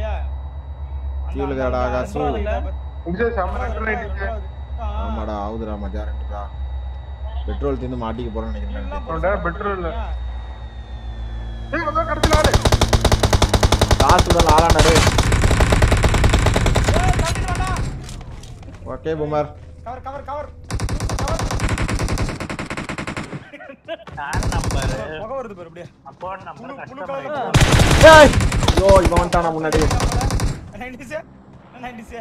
இல்லையா அந்த- கீழே அந்த- இருக்கடா, அந்த காசு. அப்புறம் இல்ல. இங்க செம்ம கண்ட்ரோல் ஆயிடுச்சு ஆ. ஆமாடா ஆகுதுடா மஜா ரெண்டுடா பெட்ரோல் தீர்ந்து மாட்டிக்க போறேன்னு நினைக்கிறேன் எல்லாம் ஒரு நேரம் petrol இல்ல. போட்டு ஏய் அதான் கடத்துல ஆளு காசு உடல் ஆளாண்டாரு ஏய், தள்ளிட்டு வாடா. ஓகே புமார் கவர் கவர் கவர் கவர் யார் நம்பர் புகை வருது பாரு அப்படியே அப்போ நம்பர் புழு புழு கஷ்டமா கலர் இருக்கு. ஏய் ஐயோ இவன் வந்துட்டானா முன்னாடி நைன்டிஸ் நைன்டிஸ்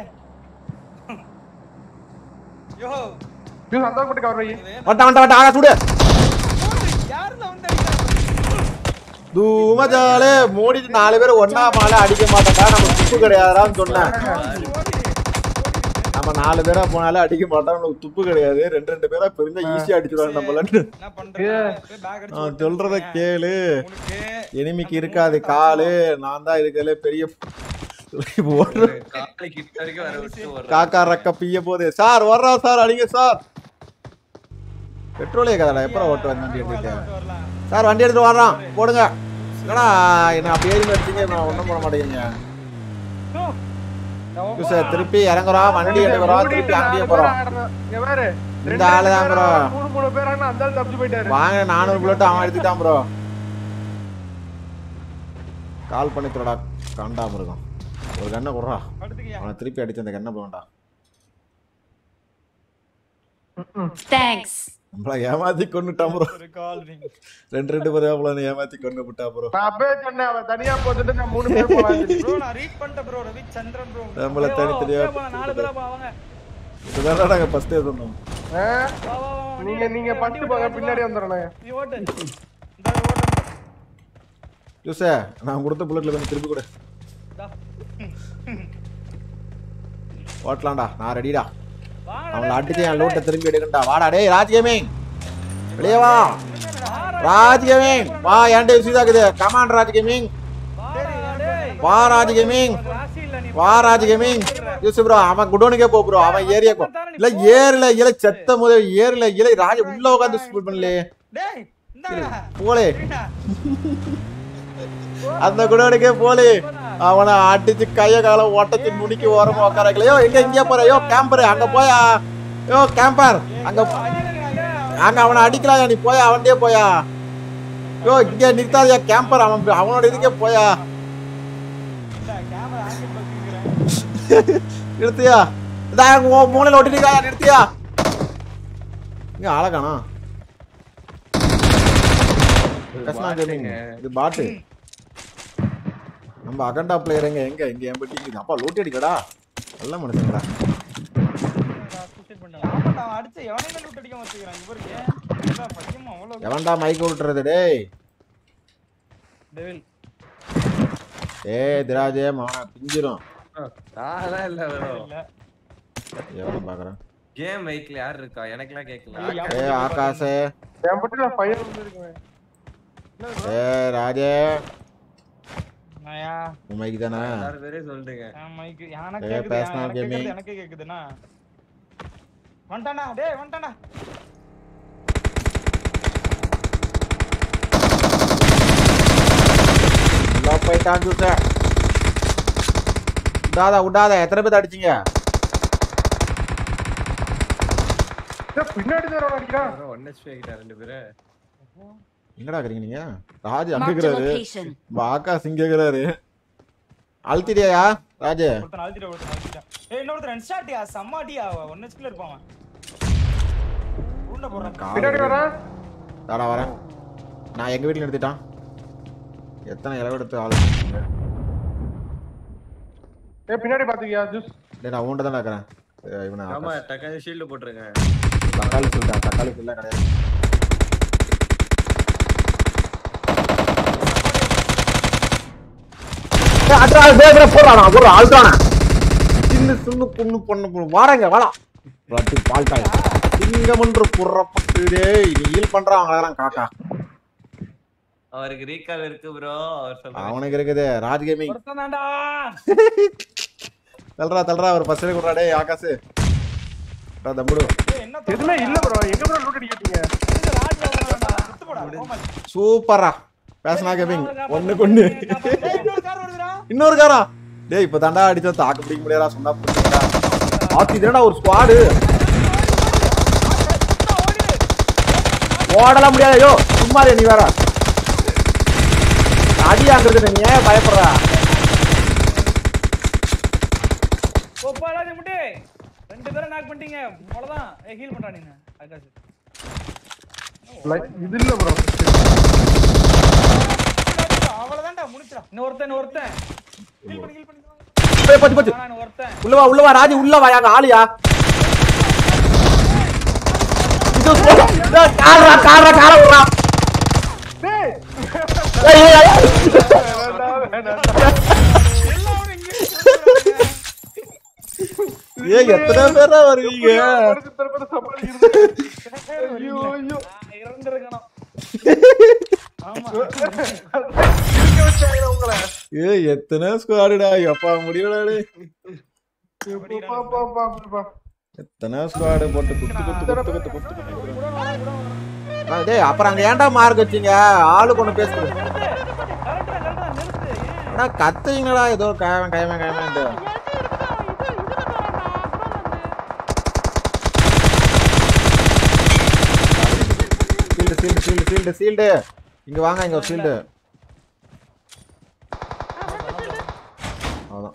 யோ ஜூஸ் அந்த மட்டும் கவர் வை இது வட்டா வட்டா வட்டா ஆகா சுடு யாருல வந்து அடிக்கிறாங்க தூமஜாலே மூடிட்டு நாலு பேர் ஒண்ணா மாலை அடிக்க மாட்டேன்டா நம்ம துப்பு கிடையாதுடான்னு சொன்னேன் ஓடி ஓடி நம்ம நாலு பேரா போனாலே அடிக்க மாட்டோம் நமக்கு துப்பு கிடையாது ரெண்டு ரெண்டு பேரா பெருந்தா ஈஸியா அடிச்சிருவாங்க நம்மளன்னு என்ன பண்றீங்க போய் பேக் அடிச்சு நான் சொல்றத கேளு உனக்கு எனிமிக்கு இருக்காது காலு நான் தான் இருக்கிறதுல பெரிய ஒரு காலை கிட்ட வரைக்கும் வர விட்டு ஒரு காக்கா ரக்க பிய போகுது சார் வர்றோம் சார் அடிங்க சார் பெட்ரோலே கதடா எப்பறம் ஓட்டு வந்து வண்டி எடுத்துட்டு வரலாம் சார் வண்டி எடுத்துட்டு வர்றோம் போடுங்க ஏன்னா என்ன அப்படி ஏறி வச்சிங்க நான் ஒண்ணும் பண்ண மாட்டேங்கிறீங்க இருக்கு சார் திருப்பி இறங்குறோம் வண்டி எடுக்கிறோம் திருப்பி அங்கேயே போறோம் இங்க பாரு இந்த ரெண்டு ஆளு தான் bro. மூணு மூணு பேர் ஆனா அந்த ஆள் தப்பிச்சு போயிட்டாரு வாங்க நானூறு புல்லட் அவன் எடுத்துட்டான் ப்ரோ கால் பண்ணி தரடா காண்டாம இருக்கும் ஒரு கண்ணை குடுறா படுத்துக்கியா அவனை திருப்பி அடிச்சு அந்த கண்ணை போவேண்டா Thanks. நம்மள ஏமாத்தி கொண்டுட்டான் ப்ரோ ஒரு கால் ரிங் ரெண்டு ரெண்டு பேரும் அவ்வளோ ஏமாத்தி கொண்டு விட்டா ப்ரோ நான் அப்பவே சொன்னேன் அவன் தனியா போட்டுட்டு நான் மூணு பேர் போலாம் ப்ரோ நான் ரீட் பண்ணிட்டேன் ப்ரோ ரவி சந்திரன் ப்ரோ நம்மள தனித்தனியா நாலு பேரா போவாங்க இதுதான் நாங்க ஃபர்ஸ்டே சொன்னோம் வா வா வா நீங்க நீங்க பத்து போங்க பின்னாடி வந்துடுறேன் நீ ஓட்டு இந்த ஓட்டு ஜூஸே நான் கொடுத்த புல்லட்ல கொஞ்சம் திருப்பி கொடு இந்தா. ஓட்டலாம்டா நான் ரெடிடா வாங்கடா அவங்கள அடிச்சு என் லூட்டை திரும்பி எடுக்கண்டா வாடா டேய் ராஜ் கேமிங் வெளியே வா ராஜ் கேமிங் வா என்கிட்ட விஷயம் இருக்குது கமாண்ட் ராஜ் கேமிங் வா ராஜ் கேமிங் ராசி இல்ல நீ வா ராஜ் கேமிங் யூஸ் ப்ரோ அவன் குடோனுக்கே போ ப்ரோ அவன் ஏரியா இல்ல ஏர்ல இல செத்த முத ஏர்ல இல ராஜ உள்ள உட்காந்து ஸ்கூல் பண்ணலே டேய் இந்தாடா போலே சரிடா. அந்த குடோனுக்கே போலே அவனை அடிச்சு கைய கால ஓட்டச்சு நுனிக்கு ஓரமா உட்கார வைக்கல. யோ எங்க இங்கே போற யோ கேம்பர் அங்க போயா யோ கேம்பர் அங்க அங்க அவனை அடிக்கலாம் நீ போயா அவன்டே போயா யோ இங்க நிறுத்தாதயா கேம்பர் அவன் அவனோட இதுக்கே போயா இந்த கேமரா ஆங்கிள் பார்த்துக்கிறேன் நிறுத்தியா இதான் உன் மூலையில ஒட்டிட்டு நிறுத்தியா இங்க ஆள காணோம் கஷ்டம் gaming. இது பாட்டு நம்ம அகண்டா பிளேயருங்க எங்க இங்க என் பெட்டி அப்பா லூட்டி அடிக்கடா நல்ல மனுஷங்கடா ஆமாண்டா அவன் அடிச்ச எவனையுமே லூட் அடிக்க வச்சுக்கிறான் இங்க பாருங்க என்ன பையன் அவ்வளவு எவன்டா மைக் விட்டுறது டேய் டெவில் ஏய் திராஜே மவன பிஞ்சிரும் நான்லாம் இல்ல bro. இல்ல எவனும் பாக்குறேன் கேம் மைக்ல யார் இருக்கா எனக்குலாம் கேட்கல ஏய் ஆகாஷே என் பட்டில பையன் வந்துருக்கேன் ஏய் ராஜே நாயா உன் மைக் தானே எல்லாரும் பேரே சொல்லிட்டுங்க என் மைக் எனக்கு ஏய், கேக்குது personal எனக்கு gaming. கேக்குது எனக்கு கேக்குதுண்ணா வந்துட்டானா டேய் வந்துட்டானா உள்ள போயிட்டான் ஜூஸ விடாத விடாத எத்தனை பேர் அடிச்சீங்க ஏய், பின்னாடி தான் அடிக்கிறான் ஒன் ஹெச்பி ஆகிட்டா ரெண்டு பேரு எங்கடா இருக்கிறீங்க நீங்க ராஜ் அங்க Marked a இருக்கிறாரு location. பாக்கா சிங்க இருக்கிறாரு அழுத்திட்டியா ராஜு ஒருத்தன் அழுத்திட்ட ஒருத்தன் அழுத்திட்டான் ஏய் இன்னொருத்தன் ரெண்டு ஷாட்டியா செம்மாட்டியா ஒன்னு ஹெச்பில இருப்பான் அவன். உருண்டை போடுறான் பின்னாடி வரான் தாடா வரேன் நான் எங்க வீட்டுல நிறுத்திட்டான் எத்தனை இலவெடுத்து ஆளு இருக்கீங்க? ஏ பின்னாடி பாத்துக்கியா ஜூஸ் டேய் நான் உன்கிட்ட தான் இருக்கிறேன் ஏய், இவனை ஆமா ஆகாஷ். டக்கான ஷீல்டு போட்டுருங்க தக்காளி சொல்லிட்டேன் தக்காளி ஃபுல்லாக கிடையாது ஏய், அட்ரா, டேய், டேய், போடுறானா, போடுறா, அழுத்துறானா. சின்ன சின்ன பொண்ணு பொண்ணு பொண்ணு வாடங்க வாடா ரட்டு பால்காய் சிங்கமன்று புறப்பட்டு டேய் நீ ஹீல் பண்றான் அவங்களாம் காக்கா அவருக்கு ரீகால் இருக்கு ப்ரோ அவர் சொல்றாரு அவனுக்கு இருக்குது ராஜ் கேமிங் ஒருத்தன் தான்டா தல்றா தல்றா ஒரு பஸ்ஸில் கொடுறா டேய் ஆகாசு டா, தம்புடு ஏய் என்ன எதுவுமே இல்ல ப்ரோ எங்க ப்ரோ லூட் அடிக்கிறீங்க சுத்து போடா போமா சூப்பரா பேசனா கேமிங் ஒண்ணு கொண்டு ஏய் இன்னொரு கார் வருதுடா இன்னொரு காரா டேய் இப்போ தாண்டா அடிச்சா தாக்கு பிடிக்க முடியாதா சொன்னா புரியுதுடா ஆத்தி இதடா ஒரு ஸ்குவாடு ஓடலாம் முடியாது ஐயோ சும்மா இரு நீ வேற அடியாங்கிறது நீ ஏன் பயப்படுறா ஒப்பாடா நீ முட்டி ரெண்டு பேரும் நாக் பண்ணிட்டீங்க அவ்வளவுதான் ஏ ஹீல் பண்றா நீங்க ஆகாஷ் Like, இது இல்ல ப்ரோ அவ்வளவுதான்டா முடிச்சிடா இன்னும் ஒருத்தன் இன்னும் ஒருத்தன் ஹீல் பண்ணி ஹீல் பண்ணி போய் போச்சு போச்சு ஆனா இன்னும் ஒருத்தன் உள்ள வா உள்ள வா ராஜி உள்ள வா யாங்க ஆளியா இது டேய், கால்ரா கால்ரா கால விடுறா ஏய், ஏய், ஏய், ஏய். எல்லாரும் இங்க இருக்கு. ஏய் எத்தனை பேரா வருவீங்க ஐயோ ஐயோ நான் இறந்துருக்கணும் ஆமா இருக்க வச்சாங்க உங்களை ஏய் எத்தனை ஸ்குவாடுடா எப்பா முடியலடா டேய். பா, பா, பா, பா, பா. எத்தனை ஸ்குவாடு போட்டு குத்து குத்து குத்து குத்து குத்து குத்து ஆ, டேய் அப்புறம் அங்க ஏன்டா மார்க் வச்சீங்க ஆளு கொண்டு பேசுறது கரெக்டா கரெக்டா நிறுத்து ஏன் ஆனா கத்துறீங்களா ஏதோ காயவன் காயவன் காயவன்ட்டு shield shield shield shield shield இங்க வாங்க இங்க ஒரு சீல்டு அதான்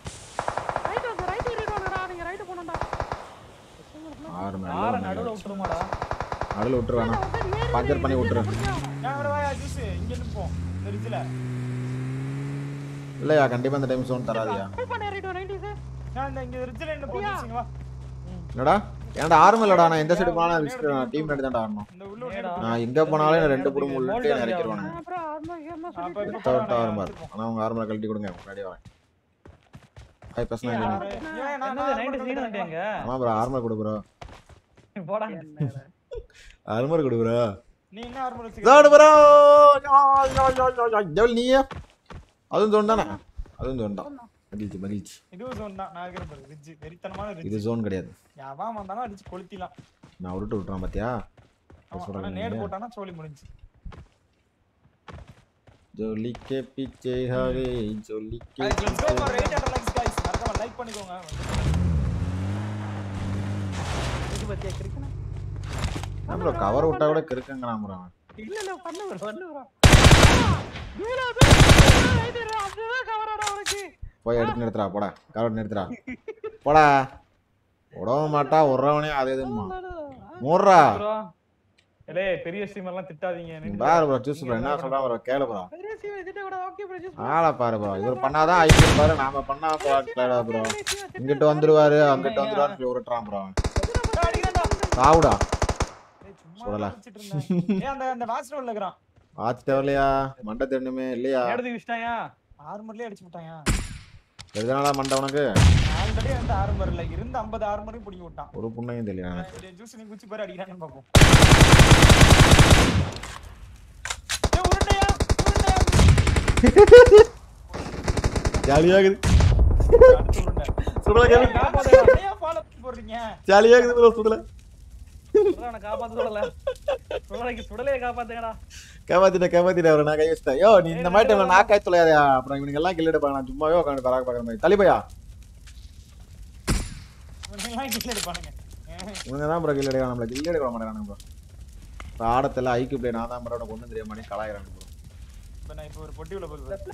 ஆறு மேல யார நடுவுல விட்டுருமாடா நடுவில் விட்டுரு வேணாம் பஞ்சர் பண்ணி விட்டுரு நான் வர வாயா ஜூஸ் இங்க இருந்து போ இந்த ரிட்ஜ்ல இல்லையா கண்டிப்பா இந்த டைம் சோன் தராதியா நான் இந்த இங்க ரிட்ஜ்ல என்ன போ ஜூஸ் இங்க வா என்னடா ஏன்டா ஆர்ம இல்லடா நான் எந்த சைடு போனாலும் ரிஸ்க் டீம் ரெண்டு தான் ஆடணும் இந்த உள்ள ஏடா. நான் எங்க போனாலும் என்ன ரெண்டு புடம் உள்ளிட்டு Molten இறக்கிடுவானுங்க அப்ப இப்ப தவிர்த்து ஆரம்பர் ஆனா உங்க ஆரம்பரை கழட்டி கொடுங்க முன்னாடி வரேன் ஹாய் பர்சனல் ஏன் நான் என்னது நைட்டு சீன் வந்துட்டேங்க ஆமா ப்ரோ ஆர்மர் கொடு ப்ரோ போடா ஆர்மர் கொடு ப்ரோ நீ என்ன ஆர்மர் ஜாடு வச்சுக்க ப்ரோ ஜெவல் நீயே அதுவும் ஜோன் தானே அதுவும் ஜோன் தான் மகிழ்ச்சி மகிழ்ச்சி இதுவும் zone தான் நான் இருக்கிற பாரு ரிட்ஜ் வெறித்தனமான ரிட்ஜ் இது ஜோன் கிடையாது யாவன் வந்தாலும் அடிச்சு கொளுத்திலாம் நான் உருட்டு விட்டுறேன் பாத்தியா ஆமா, சொல்றேன் ஆனா நேடு நீங்க. போட்டானா சோலி முடிஞ்சு ஜோலி கே பீச்சே ஹாவே ஜோலி கே Let's go for 800 likes guys மறக்காம லைக் பண்ணிக்கோங்க இது பத்தியா கிரிக்கனா ப்ரோ கவர் விட்டா கூட கிறுக்கங்க நான் ப்ரோ இல்ல இல்ல பண்ணு bro பண்ணு bro போய் எடுத்து நிறுத்துறா போடா கவர் நிறுத்துறா போடா உடவ மாட்டா உறவனே அது எதுமா மூடுறா bro ஏலே பெரிய ஸ்ட்ரீமர் எல்லாம் திட்டாதீங்க நின்னு பாரு ப்ரோ ஜூஸ் ப்ரோ என்ன சொல்றான் ப்ரோ கேளு ப்ரோ பெரிய ஸ்ட்ரீமர் திட்ட கூட ஓகே ப்ரோ ஜஸ்ட் ஆளை பாரு ப்ரோ இவர் பண்ணாதான் ஐபிஎல் பாரு நாம பண்ணா பாடா ப்ரோ இங்கிட்டு வந்துருவாரு அங்கிட்டு வந்துருவாரு சொல்லி உருட்டுறான் ப்ரோ சாவுடா ஏய், சும்மா சுடல. அடிச்சிட்டு இருந்தேன் ஏய் அந்த அந்த வாட்ச் ரோல்ல இருக்கிறான் வாட்ச் தேவையில்லையா மண்டை தென்னுமே இல்லையா எடுத்து விஷ்டாயா ஆர்மர்லயே அடிச்சு விட்டான் எதுனால மண்டை உனக்கு ஆல்ரெடி அந்த ஆர்மர் இல்ல இருந்த 50 ஆர்மரையும் புடிங்கி விட்டான் ஒரு புண்ணையும் தெரியல எனக்கு ஜூஸ் நீ குச்சி பாரு அடிக்கிறான்னு பாப்போம் ஏய் உருண்டையா உருண்டையா ஜாலியாகுது அடுத்த உருண்டை சுடல கேளு நிறைய ஃபாலோ போடுறீங்க ஜாலியாகுது ப்ரோ சுடல சொல்றா காப்பாத்த சொல்லல சொல்றா சுடலையே காப்பாத்துங்கடா கேமாத்திட்ட கேமாத்திட்ட அவரை நான் கை வச்சிட்டேன் யோ நீ இந்த மாதிரி டைம்ல நான் கை தொலையாதயா அப்புறம் இவனுக்கு எல்லாம் கில்லிட்டு பாக்க நான் சும்மாவே உட்காந்து பராக பாக்குற மாதிரி தலிபையா இவனுங்கெல்லாம் கீழே எடுப்பானுங்க இவங்க தான் ப்ரோ கில் எடுக்க நம்மள கில் எடுக்க மாட்டேங்கிறானுங்க ப்ரோ இப்போ ஆடத்தில் ஐக்கு பிளே நான் தான் ப்ரோ உனக்கு ஒன்றும் தெரிய மாட்டேன் கலாயிறானு ப்ரோ இப்ப நான் இப்ப ஒரு பொட்டி உள்ள போகுது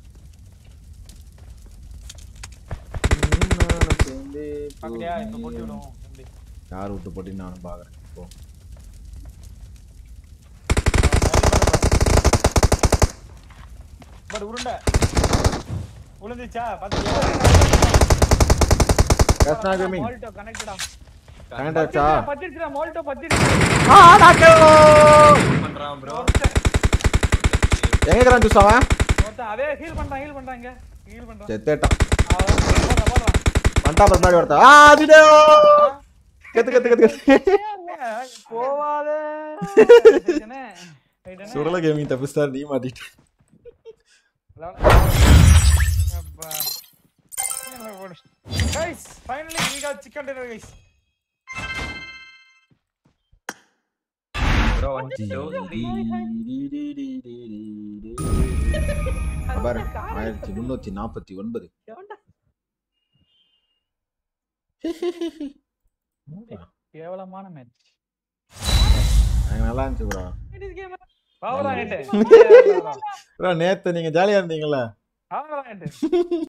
பாக்கலையா இப்ப பொட்டி விடுவோம் தம்பி. யார் விட்டு போட்டி நானும் பாக்குறேன் இப்போ பட் உருண்டை உளுந்துச்சா பாத்தியா கஸ்னா கேமிங் மால்டோ கனெக்டடா கனெக்ட் ஆச்சா பத்திடுச்சுடா மால்டோ பத்திடுச்சு பண்றான் ப்ரோ எங்க இருக்கிறான் ஜூஸ் அவன் ஒருத்தன் அதே ஹீல் பண்றான் ஹீல் பண்றாங்க ஹீல் பண்றான் செத்தேட்டான் அவன் போடுறான், போடுறான் வண்டா பஸ் மாதிரி ஒருத்தன் ஆ அஜிடோ கத்து கத்து கத்து கத்து போவாதே ரைட்டுனே? ரைட்டுனே? சுடல கேமிங் தப்பிஸ்டார் நீ மாட்டிட்டு அப்பா. Guys, finally we got chicken dinner, guys. Bro one two three பாரு ஆயிரத்தி முன்னூத்தி நாற்பத்தி ஒன்பது எவன்டா? கேவலமான மேட்ச் எனக்கு நல்லா இருந்துச்சு ப்ரோ பாவரா நேட்டு ப்ரோ நேத்து நீங்க ஜாலியா இருந்தீங்கல்ல பாவரா நேட்டு